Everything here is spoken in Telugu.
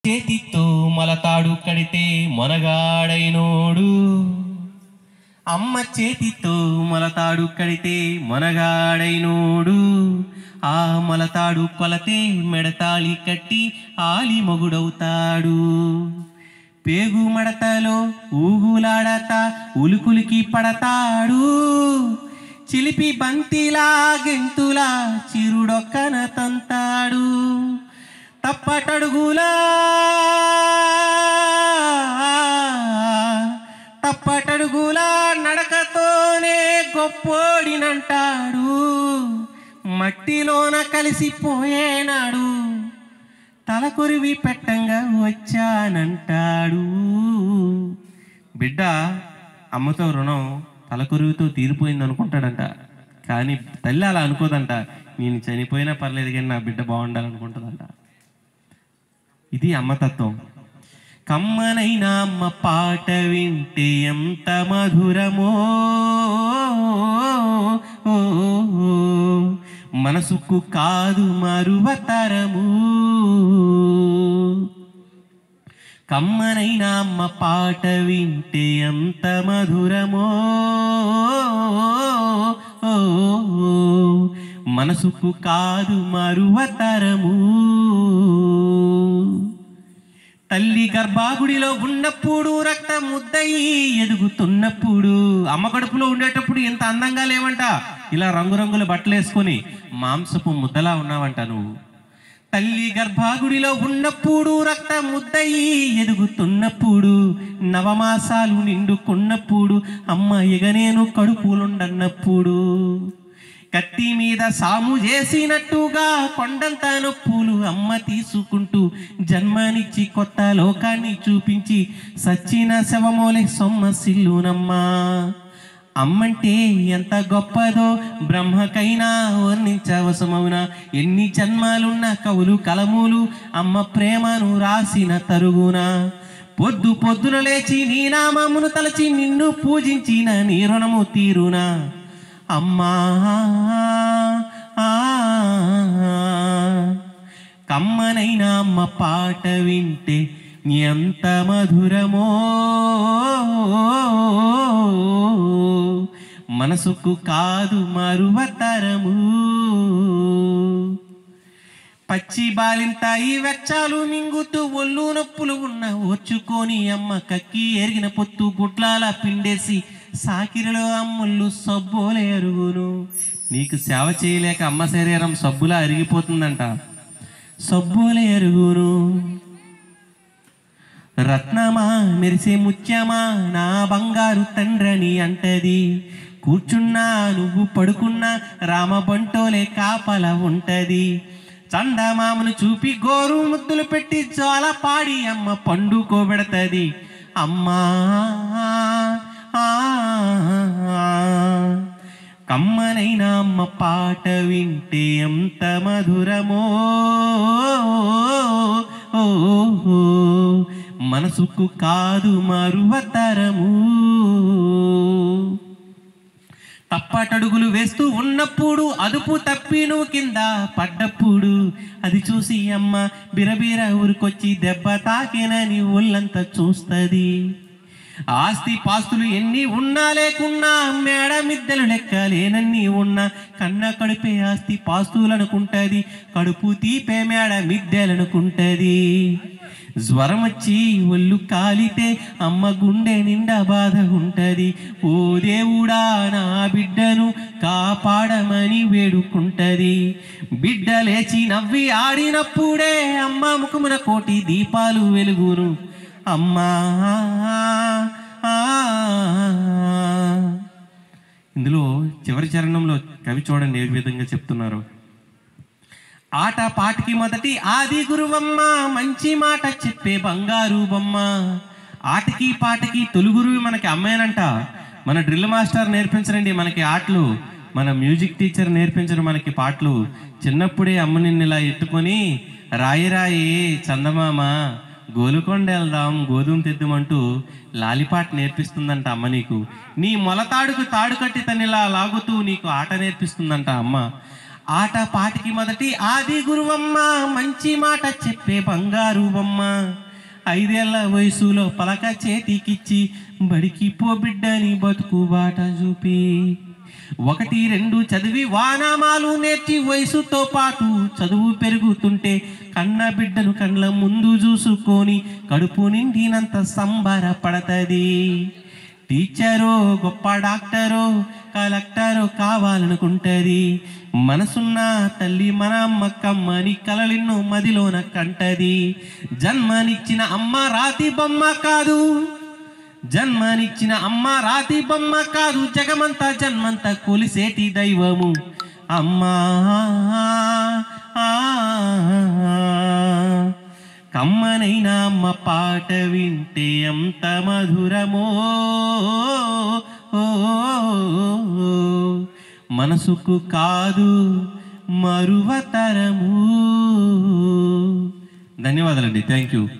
చేతితో మలతాడు కడితే మొనగాడైనోడు అమ్మ చేతితో మొలతాడు కడితే మొనగాడైనోడు ఆ మొలతాడు కొలతే మెడతాళి కట్టి ఆలి మొగుడవుతాడు పేగు మడతలో ఊగులాడత ఉలుకులికి పడతాడు చిలిపి బంతిలా గెంతులా చిరుడొక్కన తంతాడు తప్పటడుగులా తప్పటడుగులా నడకతోనే గొప్పోడినంటాడు మట్టిలోన కలిసిపోయేనాడు తలకొరివి పెట్టంగా వచ్చానంటాడు బిడ్డ అమ్మతో రుణం తలకొరివితో తీరిపోయింది అనుకుంటాడంట కానీ తల్లి అలా అనుకోదంట నేను చనిపోయినా పర్లేదు కానీ నా బిడ్డ బాగుండాలనుకుంటుందంట ఇది అమ్మతత్వం కమ్మనైనా అమ్మ పాట వింటే ఎంత మధురమో మనసుకు కాదు మరువతరము కమ్మనైనా అమ్మ పాట వింటే ఎంత మధురమో మనసుకు కాదు మరువతరము తల్లి గర్భాగుడిలో ఉన్నప్పుడు రక్త ముద్దయి ఎదుగుతున్నప్పుడు అమ్మ కడుపులో ఉండేటప్పుడు ఎంత అందంగా లేవంట ఇలా రంగురంగుల బట్టలు వేసుకొని మాంసపు ముద్దలా ఉన్నావంట నువ్వు తల్లి గర్భాగుడిలో ఉన్నప్పుడు రక్త ముద్దయి ఎదుగుతున్నప్పుడు నవమాసాలు నిండుకున్నప్పుడు అమ్మ ఇక నేను కడుపులుండన్నప్పుడు కత్తి మీద సాము చేసినట్టుగా కొండంత నొప్పులు అమ్మ తీసుకుంటూ జన్మనిచ్చి కొత్త లోకాన్ని చూపించి సచ్చిన శవమోలే సొమ్మసిల్లునమ్మా అమ్మంటే ఎంత గొప్పదో బ్రహ్మకైనా వర్ణించవసమవునా ఎన్ని జన్మాలున్న కవులు కలములు అమ్మ ప్రేమను రాసిన తరుగునా పొద్దు పొద్దున లేచి నీ నామమును తలచి నిన్ను పూజించిన నీ రుణము తీరునా అమ్మా కమ్మనైనా అమ్మ పాట వింటే ఎంత మధురమో మనసుకు కాదు మరువతరము పచ్చి బాలింత ఈ వెచ్చాలు మింగుతూ ఒళ్ళు నొప్పులు ఉన్న ఓర్చుకొని అమ్మ కక్కి ఎరిగిన పొత్తు గుడ్లాల పిండేసి సాకిరిలో అమ్ముళ్ళు సబ్బోలే అరుగును నీకు సేవ చేయలేక అమ్మ శరీరం సబ్బులా అరిగిపోతుందంట సబ్బోలే అరుగును రత్నమా మెరిసే ముత్యమా నా బంగారు తండ్రని అంటది కూర్చున్నా నువ్వు పడుకున్నా రామబంటోలే కాపల ఉంటది చందమామను చూపి గోరు ముద్దులు పెట్టి జోల పాడి అమ్మ పండుకోబెడతది అమ్మా ఆ, కమ్మనైనా అమ్మ పాట వింటే ఎంత మధురమో మనసుకు కాదు మరువతరము తప్పటడుగులు వేస్తూ ఉన్నప్పుడు అదుపు తప్పి నువ్వు కింద పడ్డప్పుడు అది చూసి అమ్మ బిరబిర ఊరికొచ్చి దెబ్బ తాకినని ఒళ్ళంతా చూస్తుంది ఆస్తి పాస్తులు ఎన్ని ఉన్నా లేకున్నా మేడ మిద్దెలు లెక్కలేనన్ని ఉన్నా కన్న కడుపే ఆస్తి పాస్తులు అనుకుంటది కడుపు తీపే మేడ మిద్దెలనుకుంటది జ్వరం వచ్చి ఒళ్ళు కాలితే అమ్మ గుండె నిండా బాధ ఉంటది ఓ దేవుడా నా బిడ్డను కాపాడమని వేడుకుంటది బిడ్డ లేచి నవ్వి ఆడినప్పుడే అమ్మ ముఖమున కోటి దీపాలు వెలుగును అమ్మా ఆ. ఇందులో చివరి చరణంలో కవి చూడండి ఏ విధంగా చెప్తున్నారు ఆట పాటకి మొదటి ఆది గురువమ్మ మంచి మాట చెప్పే బంగారు బొమ్మ ఆటకి పాటకి తొలి గురువు మనకి అమ్మాయినంట మన డ్రిల్ మాస్టర్ నేర్పించరండి మనకి ఆటలు మన మ్యూజిక్ టీచర్ నేర్పించరు మనకి పాటలు చిన్నప్పుడే అమ్మ నిన్ను ఇలా ఎత్తుకొని రాయి రాయి చందమామ గోలుకొండ వెళ్దాం గోధుమ తెద్దుమంటూ లాలిపాట నేర్పిస్తుందంట అమ్మ నీకు నీ మొలతాడుకు తాడు కట్టి తనిలా లాగుతూ నీకు ఆట నేర్పిస్తుందంట అమ్మ ఆట పాటికి మొదటి ఆది గురువమ్మ మంచి మాట చెప్పే బంగారు బొమ్మ ఐదేళ్ల వయసులో పలక చేతికిచ్చి బడికి పో బిడ్డని బతుకు బాట చూపి ఒకటి రెండు చదివి వానామాలు నేర్చి వయసుతో పాటు చదువు పెరుగుతుంటే కన్న బిడ్డను కండ్ల ముందు చూసుకొని కడుపు నిండినంత సంబరపడతది టీచరో గొప్ప డాక్టరో కలెక్టరో కావాలనుకుంటది మనసున్న తల్లి మన అమ్మ కమ్మని కలలిన్ను మదిలోన కంటది జన్మనిచ్చిన అమ్మ రాతి బొమ్మ కాదు జన్మనిచ్చిన అమ్మ రాతి బొమ్మ కాదు జగమంతా జన్మంతా కొలిసేటి దైవము అమ్మా కమ్మనైన అమ్మ పాట వింటే ఎంత మధురమో మనసుకు కాదు మరువతరము ధన్యవాదాలండి థ్యాంక్ యూ